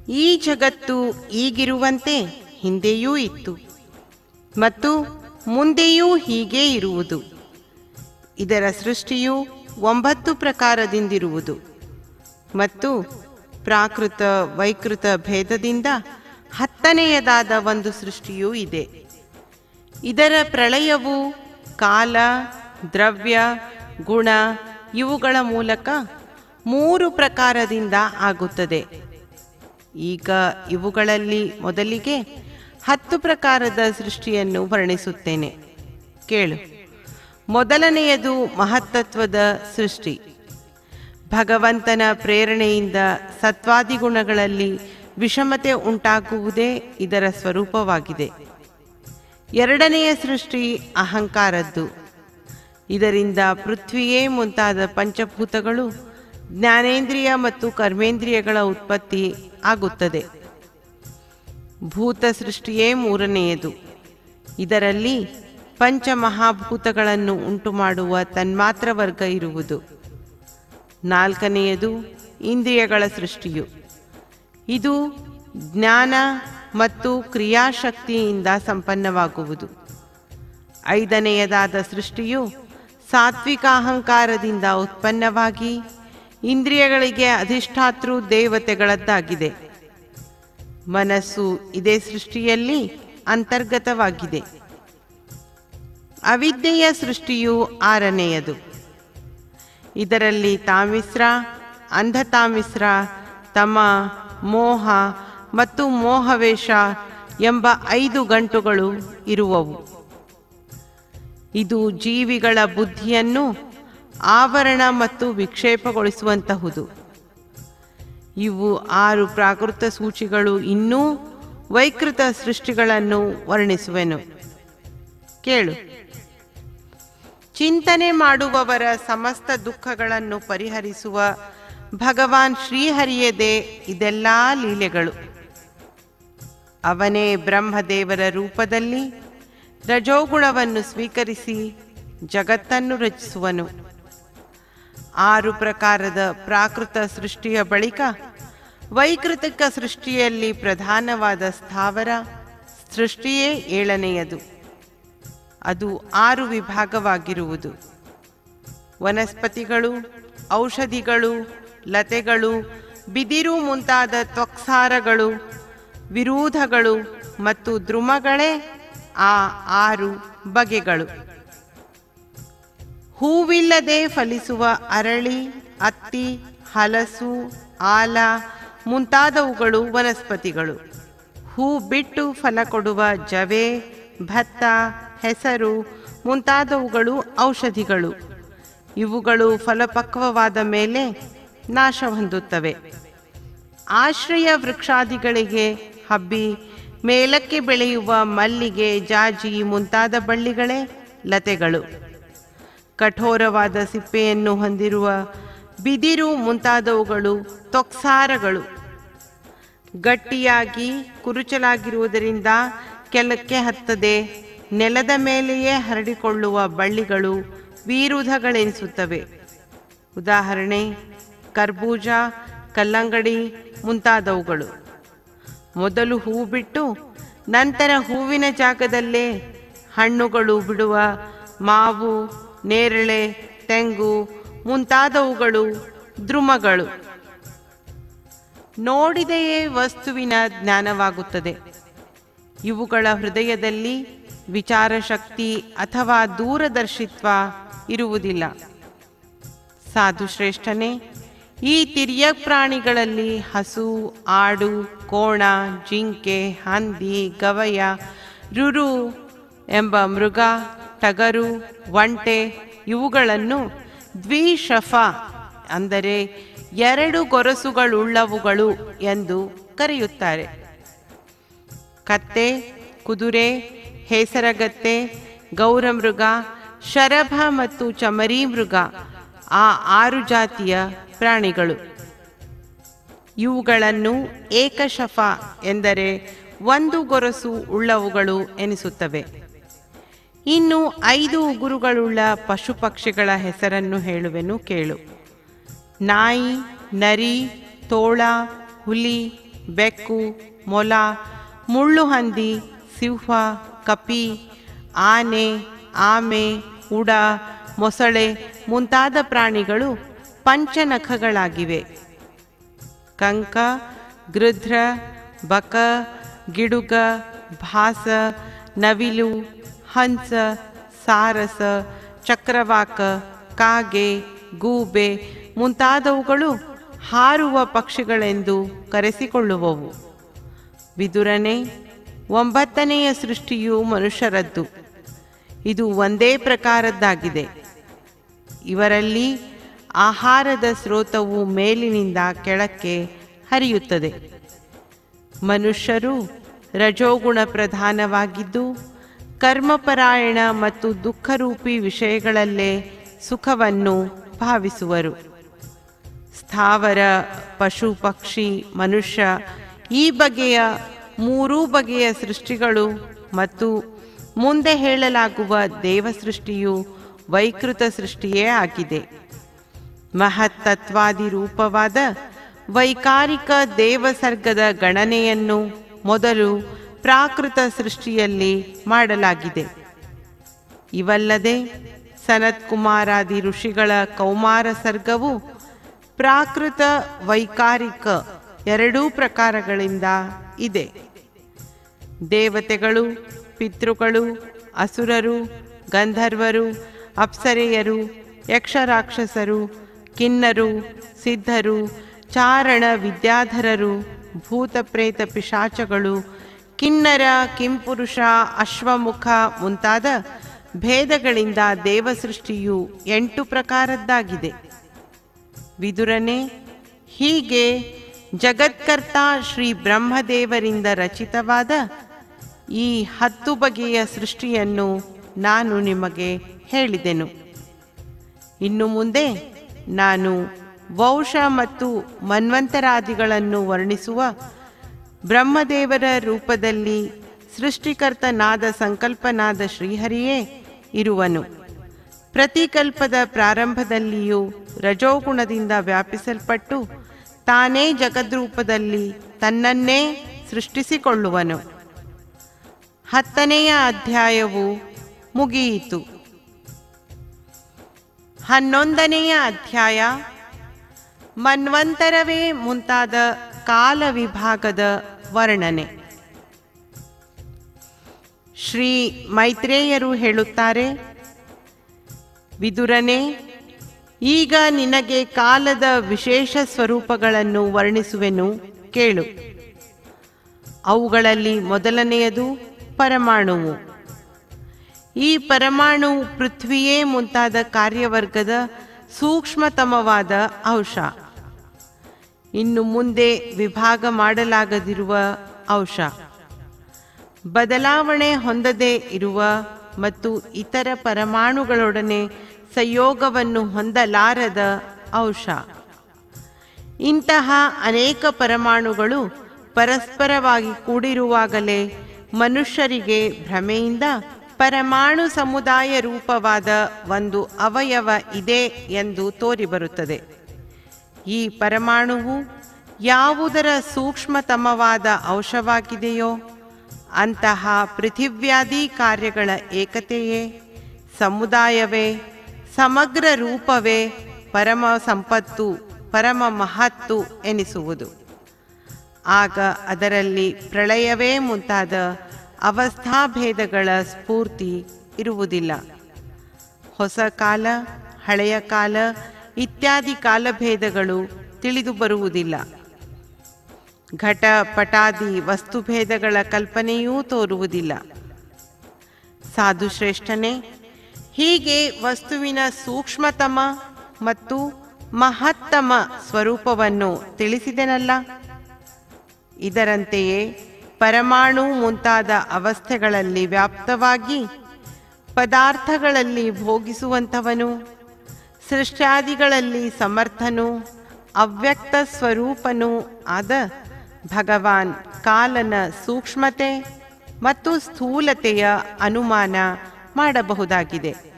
ಈ ಜಗತ್ತು ಈಗಿರುವಂತೆ ಹಿಂದೆಯೂ ಇತ್ತು ಮತ್ತು ಮುಂದೆಯೂ ಹೀಗೇ ಇರುವುದು ಇದರ ಸೃಷ್ಟಿಯು ಒಂಬತ್ತು ಪ್ರಕಾರದಿಂದಿರುವುದು ಮತ್ತು ಪ್ರಾಕೃತ ವೈಕೃತ ಭೇದದಿಂದ ಹತ್ತನೆಯದಾದ ಒಂದು ಸೃಷ್ಟಿಯೂ ಇದೆ ಇದರ ಪ್ರಳಯವು ಕಾಲ ದ್ರವ್ಯ ಗುಣ ಇವುಗಳ ಮೂಲಕ ಮೂರು ಪ್ರಕಾರದಿಂದ ಆಗುತ್ತದೆ ಈಗ ಇವುಗಳಲ್ಲಿ ಮೊದಲಿಗೆ ಹತ್ತು ಪ್ರಕಾರದ ಸೃಷ್ಟಿಯನ್ನು ವರ್ಣಿಸುತ್ತೇನೆ ಕೇಳು ಮೊದಲನೆಯದು ಮಹತ್ತತ್ವದ ಸೃಷ್ಟಿ ಭಗವಂತನ ಪ್ರೇರಣೆಯಿಂದ ಸತ್ವಾದಿ ಗುಣಗಳಲ್ಲಿ ವಿಷಮತೆ ಉಂಟಾಗುವುದೇ ಇದರ ಸ್ವರೂಪವಾಗಿದೆ ಎರಡನೆಯ ಸೃಷ್ಟಿ ಅಹಂಕಾರದ್ದು ಇದರಿಂದ ಪೃಥ್ವಿಯೇ ಮುಂತಾದ ಪಂಚಭೂತಗಳು ಜ್ಞಾನೇಂದ್ರಿಯ ಮತ್ತು ಕರ್ಮೇಂದ್ರಿಯಗಳ ಉತ್ಪತ್ತಿ ಆಗುತ್ತದೆ ಭೂತ ಸೃಷ್ಟಿಯೇ ಮೂರನೆಯದು ಇದರಲ್ಲಿ ಪಂಚಮಹಾಭೂತಗಳನ್ನು ಉಂಟುಮಾಡುವ ತನ್ಮಾತ್ರ ವರ್ಗ ಇರುವುದು ನಾಲ್ಕನೆಯದು ಇಂದ್ರಿಯಗಳ ಸೃಷ್ಟಿಯು ಇದು ಜ್ಞಾನ ಮತ್ತು ಕ್ರಿಯಾಶಕ್ತಿಯಿಂದ ಸಂಪನ್ನವಾಗುವುದು ಐದನೆಯದಾದ ಸೃಷ್ಟಿಯು ಸಾತ್ವಿಕ ಅಹಂಕಾರದಿಂದ ಉತ್ಪನ್ನವಾಗಿ ಇಂದ್ರಿಯಗಳಿಗೆ ಅಧಿಷ್ಠಾತೃ ದೇವತೆಗಳದ್ದಾಗಿದೆ ಮನಸ್ಸು ಇದೇ ಸೃಷ್ಟಿಯಲ್ಲಿ ಅಂತರ್ಗತವಾಗಿದೆ ಅವಿದ್ಯೆಯ ಸೃಷ್ಟಿಯು ಆರನೆಯದು ಇದರಲ್ಲಿ ತಾಮಿಸ್ರ ಅಂಧತಾಮಿಸ್ರ ತಮ ಮೋಹ ಮತ್ತು ಮೋಹವೇಶ ಎಂಬ ಐದು ಗಂಟುಗಳು ಇರುವವು ಇದು ಜೀವಿಗಳ ಬುದ್ಧಿಯನ್ನು ಆವರಣ ಮತ್ತು ವಿಕ್ಷೇಪಗೊಳಿಸುವಂತಹುದು ಇವು ಆರು ಪ್ರಾಕೃತ ಸೂಚಿಗಳು ಇನ್ನೂ ವೈಕೃತ ಸೃಷ್ಟಿಗಳನ್ನು ವರ್ಣಿಸುವೆನು ಕೇಳು ಚಿಂತನೆ ಮಾಡುವವರ ಸಮಸ್ತ ದುಃಖಗಳನ್ನು ಪರಿಹರಿಸುವ ಭಗವಾನ್ ಶ್ರೀಹರಿಯದೇ ಇದೆಲ್ಲ ಲೀಲೆಗಳು ಅವನೇ ಬ್ರಹ್ಮದೇವರ ರೂಪದಲ್ಲಿ ರಜೋಗುಣವನ್ನು ಸ್ವೀಕರಿಸಿ ಜಗತ್ತನ್ನು ರಚಿಸುವನು ಆರು ಪ್ರಕಾರದ ಪ್ರಾಕೃತ ಸೃಷ್ಟಿಯ ಬಳಿಕ ವೈಕೃತಿಕ ಸೃಷ್ಟಿಯಲ್ಲಿ ಪ್ರಧಾನವಾದ ಸ್ಥಾವರ ಸೃಷ್ಟಿಯೇ ಏಳನೆಯದು ಅದು ಆರು ವಿಭಾಗವಾಗಿರುವುದು ವನಸ್ಪತಿಗಳು ಔಷಧಿಗಳು ಲತೆಗಳು ಬಿದಿರು ಮುಂತಾದ ತ್ವಕ್ಸಾರಗಳು ವಿರೋಧಗಳು ಮತ್ತು ದ್ರುಮಗಳೇ ಆ ಆರು ಬಗೆಗಳು ಹೂವಿಲ್ಲದೆ ಫಲಿಸುವ ಅರಳಿ ಅತ್ತಿ ಹಲಸು ಆಲ ಮುಂತಾದವುಗಳು ವನಸ್ಪತಿಗಳು ಹೂ ಬಿಟ್ಟು ಫಲ ಕೊಡುವ ಜವೆ ಭತ್ತ ಹೆಸರು ಮುಂತಾದವುಗಳು ಔಷಧಿಗಳು ಇವುಗಳು ಫಲಪಕ್ವವಾದ ಮೇಲೆ ನಾಶ ಹೊಂದುತ್ತವೆ ಆಶ್ರಯ ವೃಕ್ಷಾದಿಗಳಿಗೆ ಹಬ್ಬಿ ಮೇಲಕ್ಕೆ ಬೆಳೆಯುವ ಮಲ್ಲಿಗೆ ಜಾಜಿ ಮುಂತಾದ ಬಳ್ಳಿಗಳೇ ಲತೆಗಳು ಕಠೋರವಾದ ಸಿಪ್ಪೆಯನ್ನು ಹೊಂದಿರುವ ಬಿದಿರು ಮುಂತಾದವುಗಳು ತೊಕ್ಸಾರಗಳು ಗಟ್ಟಿಯಾಗಿ ಕುರುಚಲಾಗಿರುವುದರಿಂದ ಕೆಲಕ್ಕೆ ಹತ್ತದೆ ನೆಲದ ಮೇಲೆಯೇ ಹರಡಿಕೊಳ್ಳುವ ಬಳ್ಳಿಗಳು ವೀರುಧಗಳೆನಿಸುತ್ತವೆ ಉದಾಹರಣೆ ಕರ್ಬೂಜ ಕಲ್ಲಂಗಡಿ ಮುಂತಾದವುಗಳು ಮೊದಲು ಹೂ ಬಿಟ್ಟು ನಂತರ ಹೂವಿನ ಜಾಗದಲ್ಲೇ ಹಣ್ಣುಗಳು ಬಿಡುವ ಮಾವು ನೇರಳೆ ತೆಂಗು ಮುಂತಾದವುಗಳು ದ್ರುಮಗಳು ನೋಡಿದೆಯೇ ವಸ್ತುವಿನ ಜ್ಞಾನವಾಗುತ್ತದೆ ಇವುಗಳ ಹೃದಯದಲ್ಲಿ ವಿಚಾರಶಕ್ತಿ ಅಥವಾ ದೂರದರ್ಶಿತ್ವ ಇರುವುದಿಲ್ಲ ಸಾಧು ಶ್ರೇಷ್ಠನೇ ಈ ತಿರ್ಯ ಪ್ರಾಣಿಗಳಲ್ಲಿ ಹಸು ಆಡು ಕೋಣ ಜಿಂಕೆ ಹಂದಿ ಗವಯ ರುರು ಎಂಬ ಮೃಗ ಟಗರು ಒಂಟೆ ಇವುಗಳನ್ನು ದ್ವಿಶಫ ಅಂದರೆ ಎರಡು ಗೊರಸುಗಳುಳ್ಳವುಗಳು ಎಂದು ಕರೆಯುತ್ತಾರೆ ಕತ್ತೆ ಕುದುರೆ ಹೇಸರಗತ್ತೆ ಗೌರಮೃಗ ಶರಭ ಮತ್ತು ಚಮರಿ ಮೃಗ ಆ ಆರು ಜಾತಿಯ ಪ್ರಾಣಿಗಳು ಇವುಗಳನ್ನು ಏಕಶಫ ಎಂದರೆ ಒಂದು ಗೊರಸು ಉಳ್ಳವುಗಳು ಎನಿಸುತ್ತವೆ ಇನ್ನು ಐದು ಉಗುರುಗಳುಳ್ಳ ಪಶು ಪಕ್ಷಿಗಳ ಹೆಸರನ್ನು ಹೇಳುವೆನು ಕೇಳು ನಾಯಿ ನರಿ ತೋಳ ಹುಲಿ ಬೆಕ್ಕು ಮೊಲ ಮುಳ್ಳುಹಂದಿ ಸಿಂಹ ಕಪಿ ಆನೆ ಆಮೆ ಉಡ ಮೊಸಳೆ ಮುಂತಾದ ಪ್ರಾಣಿಗಳು ಪಂಚನಖಗಳಾಗಿವೆ ಕಂಕ ಗೃಧ್ರ ಬಕ ಗಿಡುಗ ಭಾಸ ನವಿಲು ಹಂಸ ಸಾರಸ ಚಕ್ರವಾಕ ಕಾಗೆ ಗೂಬೆ ಮುಂತಾದವುಗಳು ಹಾರುವ ಪಕ್ಷಿಗಳೆಂದು ಕರೆಸಿಕೊಳ್ಳುವವು ವಿದುರನೆ ಒಂಬತ್ತನೆಯ ಸೃಷ್ಟಿಯು ಮನುಷ್ಯರದ್ದು ಇದು ಒಂದೇ ಪ್ರಕಾರದ್ದಾಗಿದೆ ಇವರಲ್ಲಿ ಆಹಾರದ ಸ್ರೋತವು ಮೇಲಿನಿಂದ ಕೆಳಕ್ಕೆ ಹರಿಯುತ್ತದೆ ಮನುಷ್ಯರು ರಜೋಗುಣ ಪ್ರಧಾನವಾಗಿದ್ದು ಕರ್ಮಪರಾಯಣ ಮತ್ತು ದುಃಖರೂಪಿ ವಿಷಯಗಳಲ್ಲೇ ಸುಖವನ್ನು ಭಾವಿಸುವರು ಸ್ಥಾವರ ಪಶು ಪಕ್ಷಿ ಮನುಷ್ಯ ಈ ಬಗೆಯ ಮೂರೂ ಬಗೆಯ ಸೃಷ್ಟಿಗಳು ಮತ್ತು ಮುಂದೆ ಹೇಳಲಾಗುವ ದೇವ ಸೃಷ್ಟಿಯು ವೈಕೃತ ಸೃಷ್ಟಿಯೇ ಆಗಿದೆ ಮಹತ್ತತ್ವಾದಿ ರೂಪವಾದ ವೈಕಾರಿಕ ದೇವಸರ್ಗದ ಗಣನೆಯನ್ನು ಮೊದಲು ಪ್ರಾಕೃತ ಸೃಷ್ಟಿಯಲ್ಲಿ ಮಾಡಲಾಗಿದೆ ಇವಲ್ಲದೆ ಸನತ್ಕುಮಾರಾದಿ ಋಷಿಗಳ ಕೌಮಾರ ಸರ್ಗವು ಪ್ರಾಕೃತ ವೈಕಾರಿಕ ಎರಡೂ ಪ್ರಕಾರಗಳಿಂದ ಇದೆ ದೇವತೆಗಳು ಪಿತೃಗಳು ಅಸುರರು ಗಂಧರ್ವರು ಅಪ್ಸರೆಯರು ಯಕ್ಷರಾಕ್ಷಸರು ಕಿನ್ನರು ಸಿದ್ಧರು ಚಾರಣ ವಿದ್ಯಾಧರರು ಭೂತಪ್ರೇತ ಪಿಶಾಚಗಳು ಕಿನ್ನರ ಕಿಂಪುರುಷ ಅಶ್ವಮುಖ ಮುಂತಾದ ಭೇದಗಳಿಂದ ದೇವಸೃಷ್ಟಿಯು ಎಂಟು ಪ್ರಕಾರದ್ದಾಗಿದೆ ವಿದುರನೆ ಹೀಗೆ ಜಗತ್ಕರ್ತ ಶ್ರೀ ಬ್ರಹ್ಮದೇವರಿಂದ ರಚಿತವಾದ ಈ ಹತ್ತು ಬಗೆಯ ಸೃಷ್ಟಿಯನ್ನು ನಾನು ನಿಮಗೆ ಹೇಳಿದೆನು ಇನ್ನು ಮುಂದೆ ನಾನು ವೌಷ ಮತ್ತು ಮನ್ವಂತರಾದಿಗಳನ್ನು ವರ್ಣಿಸುವ ಬ್ರಹ್ಮದೇವರ ರೂಪದಲ್ಲಿ ಸೃಷ್ಟಿಕರ್ತನಾದ ಸಂಕಲ್ಪನಾದ ಶ್ರೀಹರಿಯೇ ಇರುವನು ಪ್ರತಿಕಲ್ಪದ ಪ್ರಾರಂಭದಲ್ಲಿಯೂ ರಜೋಗುಣದಿಂದ ವ್ಯಾಪಿಸಲ್ಪಟ್ಟು ತಾನೇ ಜಗದ್ರೂಪದಲ್ಲಿ ತನ್ನನ್ನೇ ಸೃಷ್ಟಿಸಿಕೊಳ್ಳುವನು ಹತ್ತನೆಯ ಅಧ್ಯಾಯವು ಮುಗಿಯಿತು ಹನ್ನೊಂದನೆಯ ಅಧ್ಯಾಯ ಮನ್ವಂತರವೇ ಮುಂತಾದ ಕಾಲ ವಿಭಾಗದ ವರ್ಣನೆ ಶ್ರೀ ಮೈತ್ರೇಯರು ಹೇಳುತ್ತಾರೆ ವಿದುರನೆ ಈಗ ನಿನಗೆ ಕಾಲದ ವಿಶೇಷ ಸ್ವರೂಪಗಳನ್ನು ವರ್ಣಿಸುವೆನು ಕೇಳು ಅವುಗಳಲ್ಲಿ ಮೊದಲನೆಯದು ಪರಮಾಣುವು ಈ ಪರಮಾಣು ಪೃಥ್ವಿಯೇ ಮುಂತಾದ ಕಾರ್ಯವರ್ಗದ ಸೂಕ್ಷ್ಮತಮವಾದ ಅಂಶ ಇನ್ನು ಮುಂದೆ ವಿಭಾಗ ಮಾಡಲಾಗದಿರುವ ಅಂಶ ಬದಲಾವಣೆ ಹೊಂದದೇ ಇರುವ ಮತ್ತು ಇತರ ಪರಮಾಣುಗಳೊಡನೆ ಸಂಯೋಗವನ್ನು ಹೊಂದಲಾರದ ಅಂಶ ಇಂತಹ ಅನೇಕ ಪರಮಾಣುಗಳು ಪರಸ್ಪರವಾಗಿ ಕೂಡಿರುವಾಗಲೇ ಮನುಷ್ಯರಿಗೆ ಭ್ರಮೆಯಿಂದ ಪರಮಾಣು ಸಮುದಾಯ ರೂಪವಾದ ಒಂದು ಅವಯವ ಇದೆ ಎಂದು ತೋರಿಬರುತ್ತದೆ ಈ ಪರಮಾಣುವು ಯಾವುದರ ಸೂಕ್ಷ್ಮತಮವಾದ ಅಂಶವಾಗಿದೆಯೋ ಅಂತಹ ಪೃಥಿವ್ಯಾದಿ ಕಾರ್ಯಗಳ ಏಕತೆಯೇ ಸಮುದಾಯವೇ ಸಮಗ್ರ ರೂಪವೇ ಪರಮ ಸಂಪತ್ತು ಪರಮ ಮಹತ್ತು ಎನಿಸುವುದು ಆಗ ಅದರಲ್ಲಿ ಪ್ರಳಯವೇ ಮುಂತಾದ ಅವಸ್ಥಾಭೇದಗಳ ಸ್ಫೂರ್ತಿ ಇರುವುದಿಲ್ಲ ಹೊಸ ಕಾಲ ಹಳೆಯ ಕಾಲ ಇತ್ಯಾದಿ ಕಾಲಭೇದಗಳು ತಿಳಿದು ಬರುವುದಿಲ್ಲ ಘಟ ಪಟಾದಿ ವಸ್ತುಭೇದಗಳ ಕಲ್ಪನೆಯೂ ತೋರುವುದಿಲ್ಲ ಸಾಧುಶ್ರೇಷ್ಠನೇ ಹೀಗೆ ವಸ್ತುವಿನ ಸೂಕ್ಷ್ಮತಮ ಮತ್ತು ಮಹತ್ತಮ ಸ್ವರೂಪವನ್ನು ತಿಳಿಸಿದೆನಲ್ಲ ಇದರಂತೆಯೇ ಪರಮಾಣು ಮುಂತಾದ ಅವಸ್ಥೆಗಳಲ್ಲಿ ವ್ಯಾಪ್ತವಾಗಿ ಪದಾರ್ಥಗಳಲ್ಲಿ ಭೋಗಿಸುವಂಥವನು ಸೃಷ್ಟ್ಯಾದಿಗಳಲ್ಲಿ ಸಮರ್ಥನು ಅವ್ಯಕ್ತ ಸ್ವರೂಪನೂ ಆದ ಭಗವಾನ್ ಕಾಲನ ಸೂಕ್ಷ್ಮತೆ ಮತ್ತು ಸ್ಥೂಲತೆಯ ಅನುಮಾನ ಮಾಡಬಹುದಾಗಿದೆ